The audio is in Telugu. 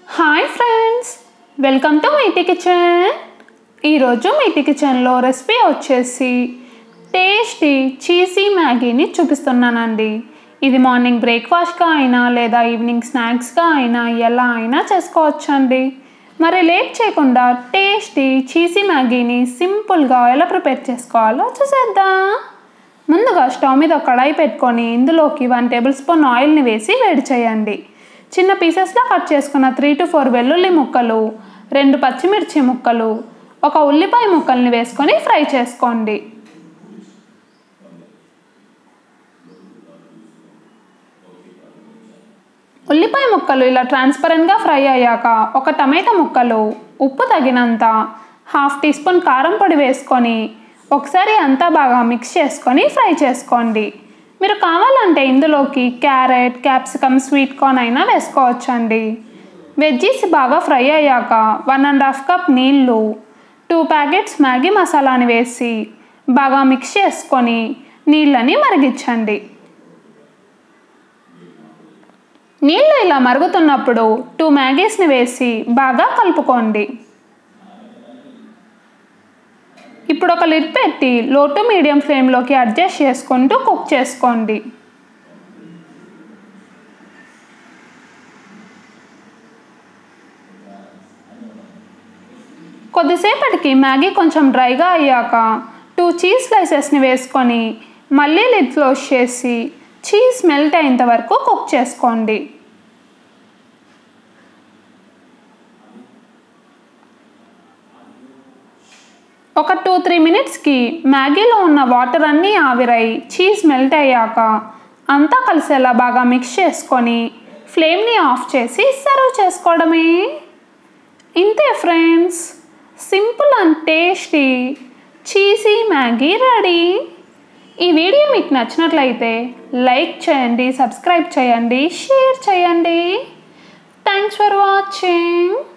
హాయ్ ఫ్రెండ్స్ వెల్కమ్ టు మీటి కిచెన్ ఈరోజు మీటి కిచెన్లో రెసిపీ వచ్చేసి టేస్టీ చీజీ మ్యాగీని చూపిస్తున్నానండి ఇది మార్నింగ్ బ్రేక్ఫాస్ట్గా అయినా లేదా ఈవినింగ్ స్నాక్స్గా అయినా ఎలా అయినా చేసుకోవచ్చండి మరి లేట్ చేయకుండా టేస్టీ చీజీ మ్యాగీని సింపుల్గా ఎలా ప్రిపేర్ చేసుకోవాలో చూసేద్దాం ముందుగా స్టవ్ మీద ఒక కడాయి పెట్టుకొని ఇందులోకి వన్ టేబుల్ స్పూన్ ఆయిల్ని వేసి వేడి చేయండి చిన్న పీసెస్లో కట్ చేసుకున్న త్రీ టు ఫోర్ వెల్లుల్లి ముక్కలు రెండు పచ్చిమిర్చి ముక్కలు ఒక ఉల్లిపాయ ముక్కల్ని వేసుకొని ఫ్రై చేసుకోండి ఉల్లిపాయ ముక్కలు ఇలా ట్రాన్స్పరెంట్గా ఫ్రై అయ్యాక ఒక టమాటా ముక్కలు ఉప్పు తగినంత హాఫ్ టీ స్పూన్ కారం పొడి వేసుకొని ఒకసారి అంతా బాగా మిక్స్ చేసుకొని ఫ్రై చేసుకోండి మీరు కావాలంటే ఇందులోకి క్యారెట్ క్యాప్సికమ్ స్వీట్ కార్న్ అయినా వేసుకోవచ్చండి వెజ్జీస్ బాగా ఫ్రై అయ్యాక వన్ అండ్ హాఫ్ కప్ నీళ్ళు టూ ప్యాకెట్స్ మ్యాగీ మసాలాని వేసి బాగా మిక్స్ చేసుకొని నీళ్ళని మరిగించండి నీళ్ళు ఇలా మరుగుతున్నప్పుడు టూ మ్యాగీస్ని వేసి బాగా కలుపుకోండి ఇప్పుడు ఒక లిడ్ పెట్టి లో టు మీడియం ఫ్లేమ్లోకి అడ్జస్ట్ చేసుకుంటూ కుక్ చేసుకోండి కొద్దిసేపటికి మ్యాగీ కొంచెం డ్రైగా అయ్యాక టూ చీజ్ స్లైసెస్ని వేసుకొని మళ్ళీ లిడ్ క్లోజ్ చేసి చీజ్ మెల్ట్ అయ్యేంత వరకు కుక్ చేసుకోండి ఒక టూ త్రీ మినిట్స్కి మ్యాగీలో ఉన్న వాటర్ అన్నీ ఆవిరై చీజ్ మెల్ట్ అయ్యాక అంతా కలిసేలా బాగా మిక్స్ చేసుకొని ఫ్లేమ్ని ఆఫ్ చేసి సర్వ్ చేసుకోవడమే ఇంతే friends simple and tasty cheesy Maggi ready ఈ వీడియో మీకు నచ్చినట్లయితే లైక్ చేయండి సబ్స్క్రైబ్ చేయండి షేర్ చేయండి థ్యాంక్స్ ఫర్ వాచింగ్